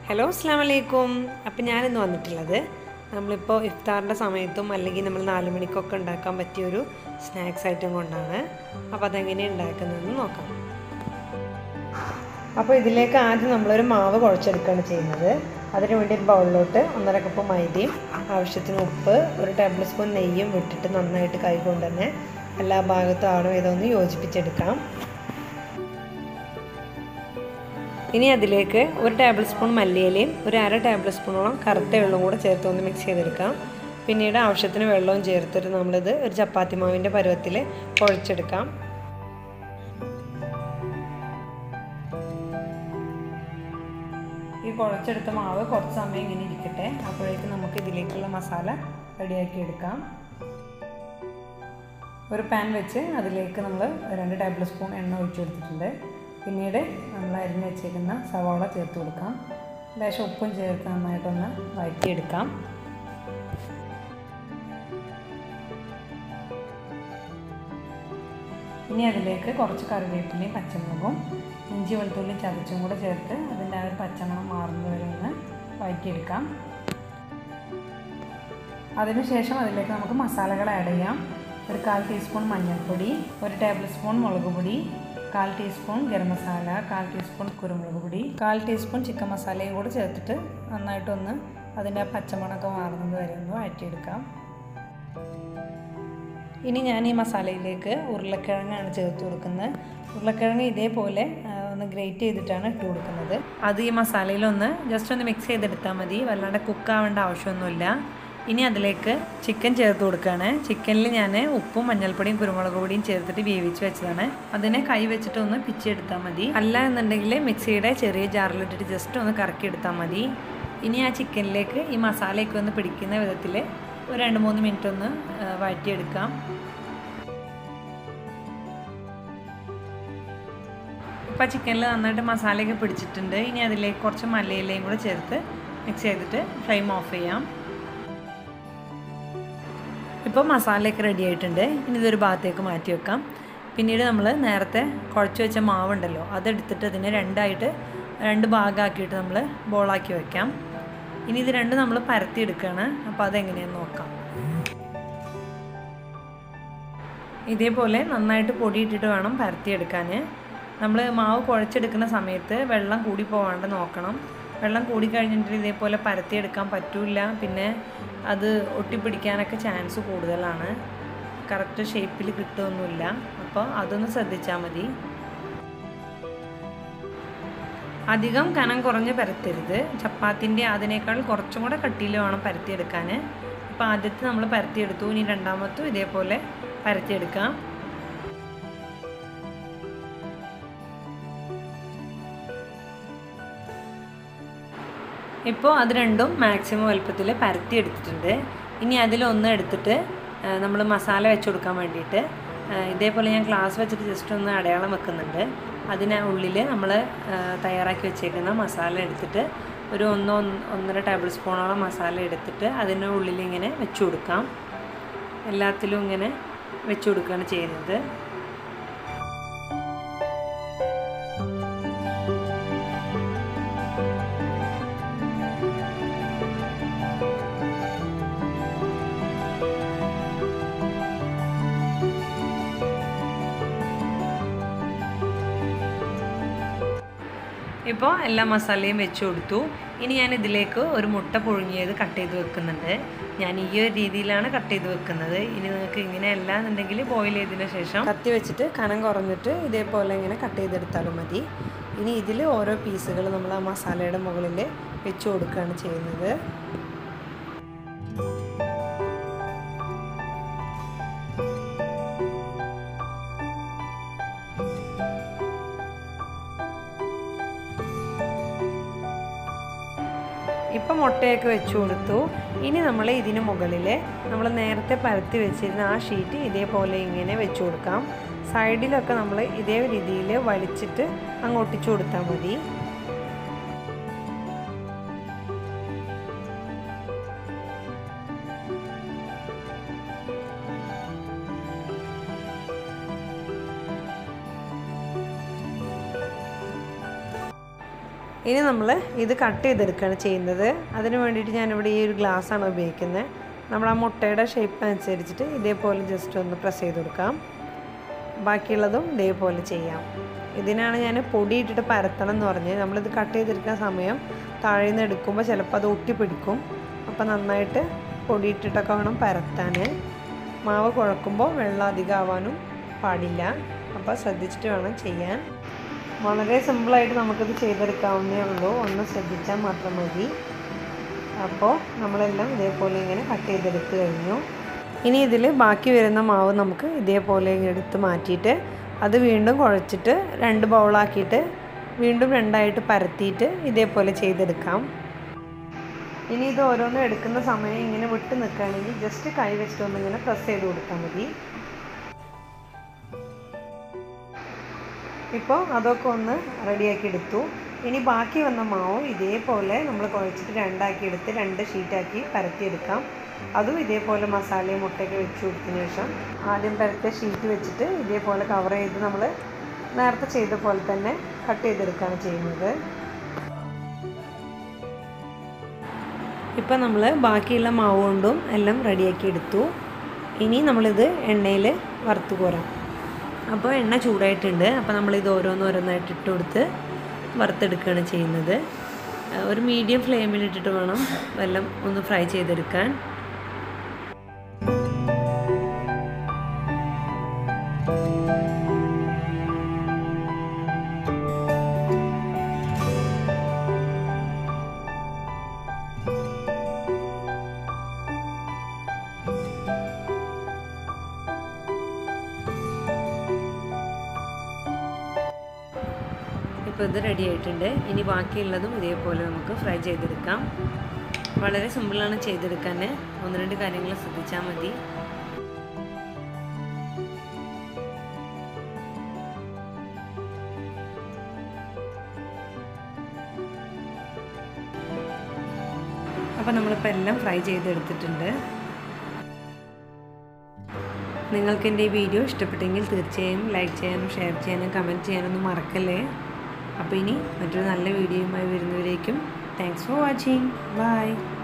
hello അസ്സാം വലൈക്കും അപ്പം ഞാനിന്ന് വന്നിട്ടുള്ളത് നമ്മളിപ്പോൾ ഇഫ്താറിൻ്റെ സമയത്തും അല്ലെങ്കിൽ നമ്മൾ നാല് മണിക്കൊക്കെ ഉണ്ടാക്കാൻ പറ്റിയൊരു സ്നാക്സ് ഐറ്റം കൊണ്ടാണ് അപ്പോൾ അതെങ്ങനെയാണ് ഉണ്ടാക്കുന്നതെന്ന് നോക്കാം അപ്പോൾ ഇതിലേക്ക് ആദ്യം നമ്മളൊരു മാവ് കുഴച്ചെടുക്കുകയാണ് ചെയ്യുന്നത് അതിന് വേണ്ടി ഒരു ബൗളിലോട്ട് ഒന്നര കപ്പ് മൈദയും ആവശ്യത്തിന് ഉപ്പ് ഒരു ടേബിൾ സ്പൂൺ നെയ്യും വിട്ടിട്ട് നന്നായിട്ട് കൈ കൊണ്ട് തന്നെ എല്ലാ ഭാഗത്തും ആണോ ഇതൊന്ന് യോജിപ്പിച്ചെടുക്കാം ഇനി അതിലേക്ക് ഒരു ടേബിൾ സ്പൂൺ മല്ലിയിലയും ഒരു അര ടേബിൾ സ്പൂണോളം കറുത്ത വെള്ളവും കൂടെ ചേർത്ത് ഒന്ന് മിക്സ് ചെയ്തെടുക്കാം പിന്നീട് ആവശ്യത്തിന് വെള്ളവും ചേർത്തിട്ട് നമ്മളിത് ഒരു ചപ്പാത്തി മാവിൻ്റെ പരുവത്തിൽ കുഴച്ചെടുക്കാം ഈ കുഴച്ചെടുത്ത മാവ് കുറച്ച് സമയം ഇങ്ങനെ ഇരിക്കട്ടെ അപ്പോഴേക്കും നമുക്ക് ഇതിലേക്കുള്ള മസാല റെഡിയാക്കി എടുക്കാം ഒരു പാൻ വെച്ച് അതിലേക്ക് നമ്മൾ രണ്ട് ടേബിൾ സ്പൂൺ എണ്ണ ഒഴിച്ചു കൊടുത്തിട്ടുണ്ട് പിന്നീട് നമ്മൾ അരിഞ്ഞ് വെച്ചേക്കുന്ന സവാള ചേർത്ത് കൊടുക്കാം ലേശം ഉപ്പും ചേർത്ത് നന്നായിട്ടൊന്ന് വഴറ്റിയെടുക്കാം ഇനി അതിലേക്ക് കുറച്ച് കറിവേപ്പിലയും പച്ചമുളകും ഇഞ്ചി വെളുത്തുള്ളിയും ചതച്ചും കൂടെ ചേർത്ത് അതിൻ്റെ ആ ഒരു പച്ചമണം മാറുന്നത് വരെ ഒന്ന് വഴറ്റിയെടുക്കാം അതിനുശേഷം അതിലേക്ക് നമുക്ക് മസാലകൾ ആഡ് ചെയ്യാം ഒരു കാൽ ടീസ്പൂൺ മഞ്ഞൾപ്പൊടി ഒരു ടേബിൾ സ്പൂൺ മുളക് പൊടി കാൽ ടീസ്പൂൺ ഗരം മസാല കാൽ ടീസ്പൂൺ കുരുമുളക് പൊടി കാൽ ടീസ്പൂൺ ചിക്കൻ മസാലയും കൂടെ ചേർത്തിട്ട് നന്നായിട്ടൊന്ന് അതിൻ്റെ ആ പച്ചമണമൊക്കെ മാറുന്നത് വരെ ഒന്ന് വഴറ്റിയെടുക്കാം ഇനി ഞാൻ ഈ മസാലയിലേക്ക് ഉരുളക്കിഴങ്ങാണ് ചേർത്ത് കൊടുക്കുന്നത് ഉരുളക്കിഴങ്ങ് ഇതേപോലെ ഒന്ന് ഗ്രേറ്റ് ചെയ്തിട്ടാണ് ഇട്ട് കൊടുക്കുന്നത് അത് ഈ മസാലയിലൊന്ന് ജസ്റ്റ് ഒന്ന് മിക്സ് ചെയ്തെടുത്താൽ മതി വല്ലാണ്ട് കുക്കാവേണ്ട ആവശ്യമൊന്നുമില്ല ഇനി അതിലേക്ക് ചിക്കൻ ചേർത്ത് കൊടുക്കുകയാണ് ചിക്കനിൽ ഞാൻ ഉപ്പും മഞ്ഞൾപ്പൊടിയും കുരുമുളക് പൊടിയും ചേർത്തിട്ട് വേവിച്ച് വെച്ചതാണ് അതിനെ കൈ വെച്ചിട്ട് ഒന്ന് പിച്ചെടുത്താൽ മതി അല്ല എന്നുണ്ടെങ്കിൽ മിക്സിയുടെ ചെറിയ ജാറിലിട്ടിട്ട് ജസ്റ്റ് ഒന്ന് കറക്കി എടുത്താൽ മതി ഇനി ആ ചിക്കനിലേക്ക് ഈ മസാലയൊക്കെ ഒന്ന് പിടിക്കുന്ന വിധത്തിൽ ഒരു രണ്ട് മൂന്ന് മിനിറ്റ് ഒന്ന് വഴറ്റിയെടുക്കാം ഇപ്പോൾ ചിക്കനിൽ നന്നായിട്ട് മസാലയൊക്കെ പിടിച്ചിട്ടുണ്ട് ഇനി അതിലേക്ക് കുറച്ച് മല്ലിയിലയും കൂടെ ചേർത്ത് മിക്സ് ചെയ്തിട്ട് ഫ്ലെയിം ഓഫ് ചെയ്യാം ഇപ്പോൾ മസാലയൊക്കെ റെഡി ആയിട്ടുണ്ട് ഇനി ഇതൊരു ഭാഗത്തേക്ക് മാറ്റി വെക്കാം പിന്നീട് നമ്മൾ നേരത്തെ കുഴച്ച് വെച്ച മാവുണ്ടല്ലോ അതെടുത്തിട്ട് അതിനെ രണ്ടായിട്ട് രണ്ട് ഭാഗമാക്കിയിട്ട് നമ്മൾ ബോളാക്കി വെക്കാം ഇനി ഇത് രണ്ടും നമ്മൾ പരത്തി എടുക്കുകയാണ് അപ്പോൾ അതെങ്ങനെയാണെന്ന് നോക്കാം ഇതേപോലെ നന്നായിട്ട് പൊടിയിട്ടിട്ട് വേണം പരത്തിയെടുക്കാൻ നമ്മൾ മാവ് കുഴച്ചെടുക്കുന്ന സമയത്ത് വെള്ളം കൂടി പോകാണ്ട് നോക്കണം വെള്ളം കൂടി കഴിഞ്ഞിട്ട് ഇതേപോലെ പരത്തിയെടുക്കാൻ പറ്റില്ല പിന്നെ അത് ഒട്ടിപ്പിടിക്കാനൊക്കെ ചാൻസ് കൂടുതലാണ് കറക്റ്റ് ഷേപ്പിൽ കിട്ടുമൊന്നുമില്ല അപ്പോൾ അതൊന്ന് ശ്രദ്ധിച്ചാൽ മതി അധികം കനം കുറഞ്ഞ് പരത്തരുത് ചപ്പാത്തിൻ്റെ അതിനേക്കാൾ കുറച്ചും കൂടെ കട്ടിയിൽ വേണം പരത്തിയെടുക്കാൻ ഇപ്പോൾ ആദ്യത്തെ നമ്മൾ പരത്തിയെടുത്തു ഇനി രണ്ടാമത്തും ഇതേപോലെ പരത്തിയെടുക്കാം ഇപ്പോൾ അത് രണ്ടും മാക്സിമം വലുപ്പത്തിൽ പരത്തി എടുത്തിട്ടുണ്ട് ഇനി അതിലൊന്ന് എടുത്തിട്ട് നമ്മൾ മസാല വെച്ച് കൊടുക്കാൻ വേണ്ടിയിട്ട് ഇതേപോലെ ഞാൻ ഗ്ലാസ് വെച്ചിട്ട് ജസ്റ്റ് ഒന്ന് അടയാളം വെക്കുന്നുണ്ട് അതിന് ഉള്ളിൽ നമ്മൾ തയ്യാറാക്കി വെച്ചേക്കുന്ന മസാല എടുത്തിട്ട് ഒരു ഒന്നോ ഒന്നര ടേബിൾ സ്പൂണോളം മസാല എടുത്തിട്ട് അതിൻ്റെ ഉള്ളിൽ ഇങ്ങനെ വെച്ച് കൊടുക്കാം എല്ലാത്തിലും ഇങ്ങനെ വെച്ച് കൊടുക്കുകയാണ് ചെയ്യുന്നത് ഇപ്പോൾ എല്ലാ മസാലയും വെച്ച് കൊടുത്തു ഇനി ഞാൻ ഇതിലേക്ക് ഒരു മുട്ട പുഴുങ്ങിയത് കട്ട് ചെയ്ത് വെക്കുന്നുണ്ട് ഞാൻ ഈ ഒരു രീതിയിലാണ് കട്ട് ചെയ്ത് വെക്കുന്നത് ഇനി നിങ്ങൾക്ക് ഇങ്ങനെ അല്ല എന്നുണ്ടെങ്കിൽ ബോയിൽ ചെയ്തതിന് ശേഷം കത്തി വെച്ചിട്ട് കനം കുറഞ്ഞിട്ട് ഇതേപോലെ ഇങ്ങനെ കട്ട് ചെയ്തെടുത്താലും മതി ഇനി ഇതിൽ ഓരോ പീസുകൾ നമ്മൾ ആ മസാലയുടെ മുകളിൽ വെച്ച് കൊടുക്കുകയാണ് ചെയ്യുന്നത് ഇപ്പം മുട്ടയൊക്കെ വെച്ച് കൊടുത്തു ഇനി നമ്മൾ ഇതിന് മുകളിൽ നമ്മൾ നേരത്തെ പരത്തി വെച്ചിരുന്ന ആ ഷീറ്റ് ഇതേപോലെ ഇങ്ങനെ വെച്ച് കൊടുക്കാം സൈഡിലൊക്കെ നമ്മൾ ഇതേ രീതിയിൽ വലിച്ചിട്ട് അങ്ങ് ഒട്ടിച്ചു കൊടുത്താൽ മതി ഇനി നമ്മൾ ഇത് കട്ട് ചെയ്തെടുക്കുകയാണ് ചെയ്യുന്നത് അതിന് വേണ്ടിയിട്ട് ഞാനിവിടെ ഈ ഒരു ഗ്ലാസ്സാണ് ഉപയോഗിക്കുന്നത് നമ്മൾ ആ മുട്ടയുടെ ഷേപ്പ് അനുസരിച്ചിട്ട് ഇതേപോലെ ജസ്റ്റ് ഒന്ന് പ്രസ് ചെയ്ത് കൊടുക്കാം ബാക്കിയുള്ളതും ഇതേപോലെ ചെയ്യാം ഇതിനാണ് ഞാൻ പൊടി ഇട്ടിട്ട് പരത്തണം എന്ന് പറഞ്ഞ് നമ്മളിത് കട്ട് ചെയ്തെടുക്കുന്ന സമയം താഴെ നിന്ന് എടുക്കുമ്പോൾ ചിലപ്പോൾ അത് ഒട്ടിപ്പിടിക്കും അപ്പോൾ നന്നായിട്ട് പൊടി ഇട്ടിട്ടൊക്കെ വേണം പരത്താൻ മാവ് കുഴക്കുമ്പോൾ വെള്ളം അധികം ആവാനും പാടില്ല അപ്പോൾ ശ്രദ്ധിച്ചിട്ട് വേണം ചെയ്യാൻ വളരെ സിമ്പിളായിട്ട് നമുക്കിത് ചെയ്തെടുക്കാവുന്നേ ഉള്ളൂ ഒന്ന് ശ്രദ്ധിച്ചാൽ മാത്രം മതി അപ്പോൾ നമ്മളെല്ലാം ഇതേപോലെ ഇങ്ങനെ കട്ട് ചെയ്തെടുത്ത് കഴിഞ്ഞു ഇനി ഇതിൽ ബാക്കി വരുന്ന മാവ് നമുക്ക് ഇതേപോലെ എടുത്ത് മാറ്റിയിട്ട് അത് വീണ്ടും കുഴച്ചിട്ട് രണ്ട് ബൗളാക്കിയിട്ട് വീണ്ടും രണ്ടായിട്ട് പരത്തിയിട്ട് ഇതേപോലെ ചെയ്തെടുക്കാം ഇനി ഇത് ഓരോന്നും എടുക്കുന്ന സമയം ഇങ്ങനെ വിട്ട് നിൽക്കുകയാണെങ്കിൽ ജസ്റ്റ് കൈ വെച്ചിട്ട് ഒന്നിങ്ങനെ പ്രസ് ചെയ്ത് കൊടുത്താൽ മതി ഇപ്പോൾ അതൊക്കെ ഒന്ന് റെഡിയാക്കി എടുത്തു ഇനി ബാക്കി വന്ന മാവ് ഇതേപോലെ നമ്മൾ കുഴച്ചിട്ട് രണ്ടാക്കി എടുത്ത് രണ്ട് ഷീറ്റാക്കി പരത്തിയെടുക്കാം അതും ഇതേപോലെ മസാലയും മുട്ടയൊക്കെ വെച്ച് കൊടുത്തതിന് ശേഷം ആദ്യം പരത്തിയ ഷീറ്റ് വെച്ചിട്ട് ഇതേപോലെ കവർ ചെയ്ത് നമ്മൾ നേരത്തെ ചെയ്ത പോലെ തന്നെ കട്ട് ചെയ്തെടുക്കുകയാണ് ചെയ്യുന്നത് ഇപ്പം നമ്മൾ ബാക്കിയുള്ള മാവ് കൊണ്ടും എല്ലാം റെഡിയാക്കി എടുത്തു ഇനി നമ്മളിത് എണ്ണയിൽ വറുത്ത് കോരാം അപ്പോൾ എണ്ണ ചൂടായിട്ടുണ്ട് അപ്പോൾ നമ്മളിത് ഓരോന്നോരോന്നായിട്ട് ഇട്ട് കൊടുത്ത് വറുത്തെടുക്കുകയാണ് ചെയ്യുന്നത് ഒരു മീഡിയം ഫ്ലെയിമിൽ ഇട്ടിട്ട് വേണം എല്ലാം ഒന്ന് ഫ്രൈ ചെയ്തെടുക്കാൻ ഇപ്പോൾ ഇത് റെഡി ആയിട്ടുണ്ട് ഇനി ബാക്കിയുള്ളതും ഇതേപോലെ നമുക്ക് ഫ്രൈ ചെയ്തെടുക്കാം വളരെ സിമ്പിളാണ് ചെയ്തെടുക്കാൻ ഒന്ന് രണ്ട് കാര്യങ്ങൾ ശ്രദ്ധിച്ചാൽ മതി അപ്പോൾ നമ്മളിപ്പോൾ എല്ലാം ഫ്രൈ ചെയ്തെടുത്തിട്ടുണ്ട് നിങ്ങൾക്ക് എൻ്റെ ഈ വീഡിയോ ഇഷ്ടപ്പെട്ടെങ്കിൽ തീർച്ചയായും ലൈക്ക് ചെയ്യാനും ഷെയർ ചെയ്യാനും കമൻറ്റ് ചെയ്യാനൊന്നും മറക്കല്ലേ അപ്പോൾ ഇനി മറ്റൊരു നല്ല വീഡിയോയുമായി വരുന്നവരേക്കും താങ്ക്സ് ഫോർ വാച്ചിങ് ബൈ